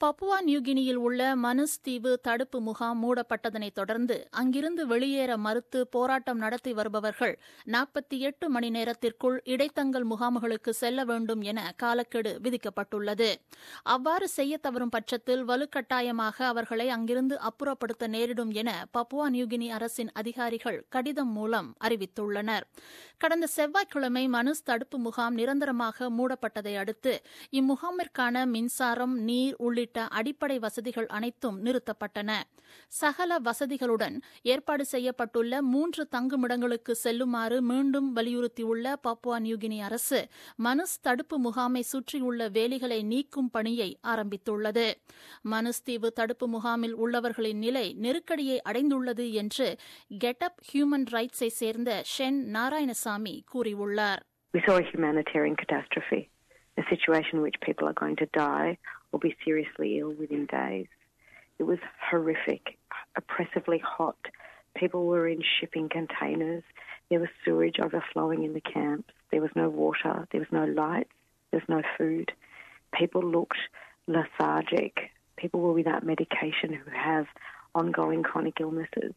Papua நியூகினியில் உள்ள Manus தீவு தடுப்பு முகாம் மூடப்பட்டதனைத் தொடர்ந்து அங்கிருந்து வெளியேற மறுத்து போராட்டம் நடத்தி வருபவர்கள் நாற்பத்தி எட்டு மணி நேரத்திற்குள் இடைத்தங்கல் முகாம்களுக்கு செல்ல வேண்டும் என காலக்கெடு விதிக்கப்பட்டுள்ளது அவ்வாறு செய்ய தவறும் பட்சத்தில் வலுக்கட்டாயமாக அவர்களை அங்கிருந்து அப்புறப்படுத்த நேரிடும் என பப்புவா நியூகினி அரசின் அதிகாரிகள் கடிதம் மூலம் அறிவித்துள்ளனர் கடந்த செவ்வாய்க்கிழமை மனுஸ் தடுப்பு முகாம் நிரந்தரமாக மூடப்பட்டதை அடுத்து இம்முகாமிற்கான மின்சாரம் நீர் உள்ளிட்ட அடிப்படை வசதிகள் அனைத்தும் நிறுத்தப்பட்டன சகல வசதிகளுடன் ஏற்பாடு செய்யப்பட்டுள்ள மூன்று தங்குமிடங்களுக்கு செல்லுமாறு மீண்டும் வலியுறுத்தியுள்ள பப்புவா நியூகினி அரசு மனுஸ் தடுப்பு முகாமை சுற்றியுள்ள வேலிகளை நீக்கும் பணியை ஆரம்பித்துள்ளது மனுஸ் தீவு தடுப்பு முகாமில் உள்ளவர்களின் நிலை நெருக்கடியை அடைந்துள்ளது என்று கெட்டப் ஹியூமன் ரைட்ஸை சேர்ந்த ஷென் நாராயணசாமி கூறியுள்ளார் We saw a humanitarian catastrophe, a situation in which people are going to die or be seriously ill within days. It was horrific, oppressively hot. People were in shipping containers. There was sewage overflowing in the camps. There was no water. There was no lights. There was no food. People looked lethargic. People were without medication who have ongoing chronic illnesses.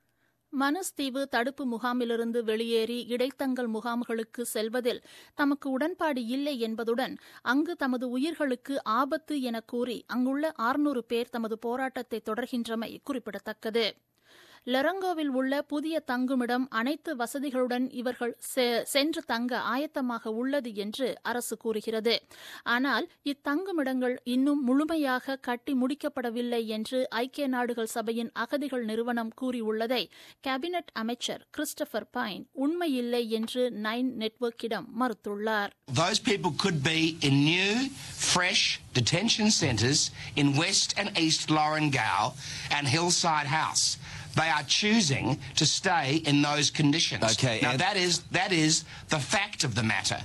Manus தீவு தடுப்பு முகாமிலிருந்து வெளியேறி இடைத்தங்கல் முகாம்களுக்கு செல்வதில் தமக்கு உடன்பாடு இல்லை என்பதுடன் அங்கு தமது உயிர்களுக்கு ஆபத்து என கூறி அங்குள்ள ஆறுநூறு பேர் தமது போராட்டத்தை தொடர்கின்றமை குறிப்பிடத்தக்கது லெரங்கோவில் உள்ள புதிய தங்குமிடம் அனைத்து வசதிகளுடன் இவர்கள் சென்று தங்க ஆயத்தமாக உள்ளது என்று அரசு கூறுகிறது ஆனால் இத்தங்குமிடங்கள் இன்னும் முழுமையாக கட்டி முடிக்கப்படவில்லை என்று ஐக்கிய நாடுகள் சபையின் அகதிகள் நிறுவனம் கூறியுள்ளதை கேபினெட் அமைச்சர் கிறிஸ்டபர் பைன் உண்மையில்லை என்று நைன் நெட்வொர்க்கிடம் மறுத்துள்ளார் Those people could be in new, fresh detention centres in West and East Lorengau and Hillside House. They are choosing to stay in those conditions. Okay, now and- that is that is the fact of the matter.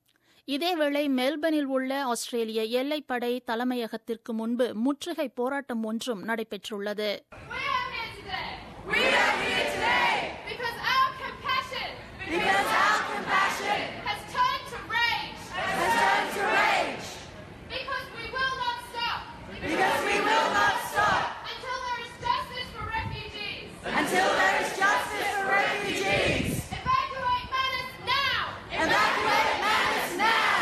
இதேவேளை மெல்பர்னில் உள்ள ஆஸ்திரேலிய எல்லைப்படை தலைமையகத்திற்கு முன்பு முற்றுகை போராட்டம் ஒன்றும் நடைபெற்றுள்ளது We are here today. We are here today because our compassion. Because our compassion has turned to rage. Has turned to rage. Because we will not stop. Because we will not stop until there is justice for refugees. Until there is justice for refugees. Evacuate Manus now. Evacuate Manus now.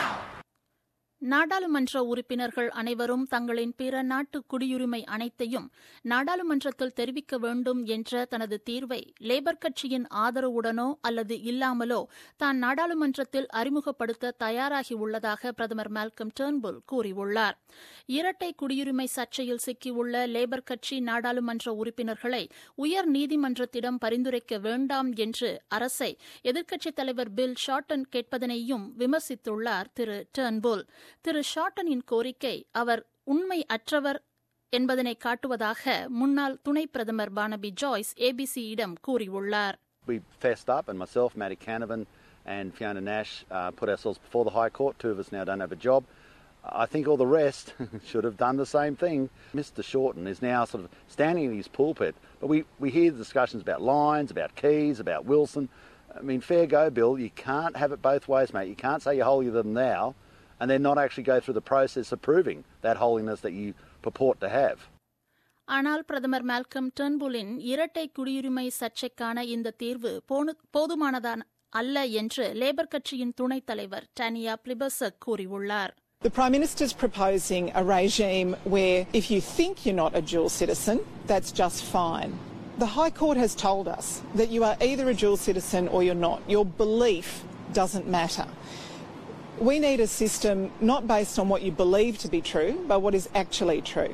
நாடாளுமன்ற உறுப்பினர்கள் அனைவரும் தங்களின் பிற நாட்டு குடியுரிமை அனைத்தையும் நாடாளுமன்றத்தில் தெரிவிக்க வேண்டும் என்ற தனது தீர்வை லேபர் கட்சியின் ஆதரவுடனோ அல்லது இல்லாமலோ தான் நாடாளுமன்றத்தில் அறிமுகப்படுத்த தயாராகி உள்ளதாக பிரதமர் மால்கம் டேர்ன்புல் கூறியுள்ளார் இரட்டை குடியுரிமை சர்ச்சையில் சிக்கியுள்ள லேபர் கட்சி நாடாளுமன்ற உறுப்பினர்களை உயர் நீதிமன்றத்திடம் பரிந்துரைக்க வேண்டாம் என்று அரசை எதிர்க்கட்சித் தலைவர் பில் ஷார்டன் கேட்பதனையும் விமர்சித்துள்ளார் திரு டேர்ன்புல் திரு ஷார்டனின் கோரிக்கை அவர் உண்மை அற்றவர் என்பதனை காட்டுவதாக முன்னாள் துணை பிரதமர் பானபி ஜாய்ஸ் ஏபிசியிடம் கூறியுள்ளார் We fessed up, and myself, Matty Canavan, and Fiona Nash uh, put ourselves before the High Court. Two of us now don't have a job. I think all the rest should have done the same thing. Mr. Shorten is now sort of standing in his pulpit, but we, we hear the discussions about Lyons, about Keys, about Wilson. I mean, fair go, Bill. You can't have it both ways, mate. You can't say you're holier than thou and then not actually go through the process of proving that holiness that you purport to have. ஆனால் பிரதமர் Malcolm டர்ன்புலின் இரட்டை குடியுரிமை சர்ச்சைக்கான இந்த தீர்வு போனு- போதுமானதான அல்ல என்று labour கட்சியின் துணைத் தலைவர் டானியா பிளிபர்சக் கூறியுள்ளார் The Prime Minister's proposing a regime where if you think you're not a dual citizen, that's just fine. The High Court has told us that you are either a dual citizen or you're not. Your belief doesn't matter. We need a system not based on what you believe to be true, but what is actually true.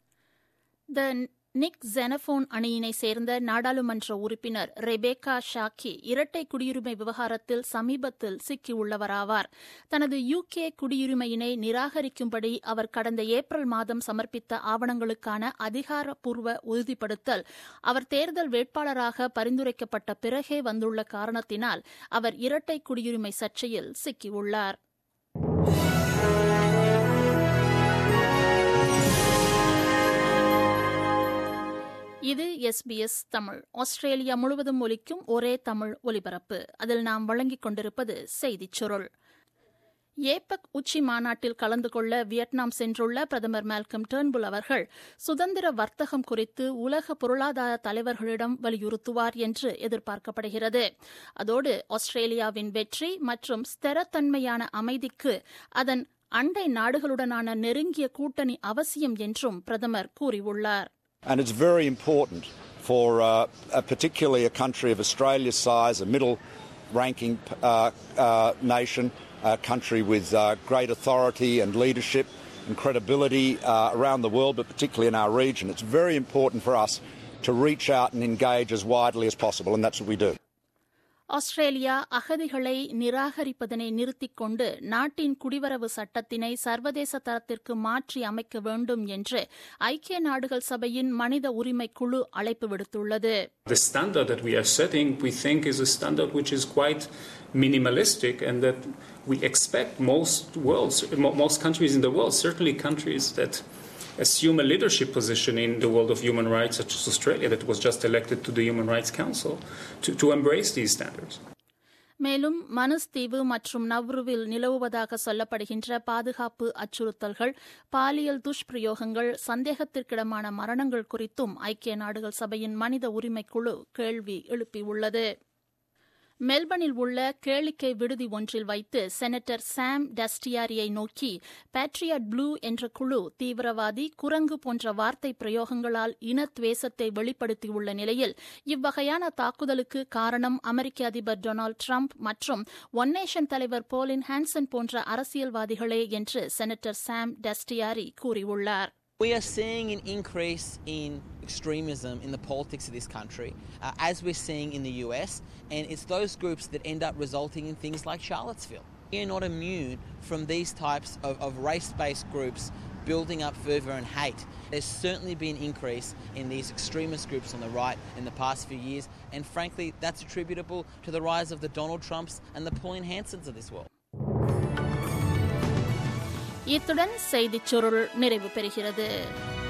த நிக் ஜெனபோன் அணியினை சேர்ந்த நாடாளுமன்ற உறுப்பினர் Rebecca ஷாக்கி இரட்டை குடியுரிமை விவகாரத்தில் சமீபத்தில் சிக்கியுள்ளவராவார் தனது UK குடியுரிமையினை நிராகரிக்கும்படி அவர் கடந்த April மாதம் சமர்ப்பித்த ஆவணங்களுக்கான அதிகாரப்பூர்வ உறுதிப்படுத்தல் அவர் தேர்தல் வேட்பாளராக பரிந்துரைக்கப்பட்ட பிறகே வந்துள்ள காரணத்தினால் அவர் இரட்டை குடியுரிமை சர்ச்சையில் சிக்கியுள்ளார் இது எஸ்பிஎஸ் தமிழ் ஆஸ்திரேலியா முழுவதும் ஒலிக்கும் ஒரே தமிழ் ஒலிபரப்பு அதில் நாம் வழங்கிக் கொண்டிருப்பது செய்திச் சுருள் ஏபக் உச்சி மாநாட்டில் கலந்து கொள்ள வியட்நாம் சென்றுள்ள பிரதமர் மால்கம் டேர்ன்புல் அவர்கள் சுதந்திர வர்த்தகம் குறித்து உலக பொருளாதார தலைவர்களிடம் வலியுறுத்துவார் என்று எதிர்பார்க்கப்படுகிறது அதோடு ஆஸ்திரேலியாவின் வெற்றி மற்றும் ஸ்திரத்தன்மையான அமைதிக்கு அதன் அண்டை நாடுகளுடனான நெருங்கிய கூட்டணி அவசியம் என்றும் பிரதமர் கூறியுள்ளார் And it's very important for uh, a particularly a country of Australia's size, a middle ranking uh, uh, nation, a country with uh, great authority and leadership and credibility uh, around the world, but particularly in our region. It's very important for us to reach out and engage as widely as possible, and that's what we do. Australia அகதிகளை நிராகரிப்பதனை நிறுத்திக் கொண்டு நாட்டின் குடிவரவு சட்டத்தினை சர்வதேச தரத்திற்கு மாற்றி அமைக்க வேண்டும் என்று ஐக்கிய நாடுகள் சபையின் மனித உரிமை குழு அழைப்பு விடுத்துள்ளது The standard that we are setting, we think, is a standard which is quite minimalistic and that we expect most worlds, mo- most countries in the world, certainly countries that assume a leadership position in the world of human rights, such as Australia, that was just elected to the Human Rights Council, to, to embrace these standards. மேலும் Manus தீவு மற்றும் நவ்ருவில் நிலவுவதாக சொல்லப்படுகின்ற பாதுகாப்பு அச்சுறுத்தல்கள் பாலியல் துஷ்பிரயோகங்கள் சந்தேகத்திற்கிடமான மரணங்கள் குறித்தும் ஐக்கிய நாடுகள் சபையின் மனித உரிமை குழு கேள்வி எழுப்பியுள்ளது மெல்பர்னில் உள்ள கேளிக்கை விடுதி ஒன்றில் வைத்து செனட்டர் சாம் டஸ்டியாரியை நோக்கி பேட்ரியாட் ப்ளூ என்ற குழு தீவிரவாதி குரங்கு போன்ற வார்த்தை பிரயோகங்களால் இனத்வேசத்தை வெளிப்படுத்தியுள்ள நிலையில் இவ்வகையான தாக்குதலுக்கு காரணம் அமெரிக்க அதிபர் டொனால்டு டிரம்ப் மற்றும் ஒன் நேஷன் தலைவர் போலின் ஹான்சன் போன்ற அரசியல்வாதிகளே என்று செனட்டர் சாம் டஸ்டியாரி கூறியுள்ளார் We are seeing an increase in extremism in the politics of this country, uh, as we're seeing in the US, and it's those groups that end up resulting in things like Charlottesville. We are not immune from these types of, of race based groups building up fervour and hate. There's certainly been an increase in these extremist groups on the right in the past few years, and frankly, that's attributable to the rise of the Donald Trumps and the Pauline Hansons of this world. இத்துடன் செய்திச் சுருள் நிறைவு பெறுகிறது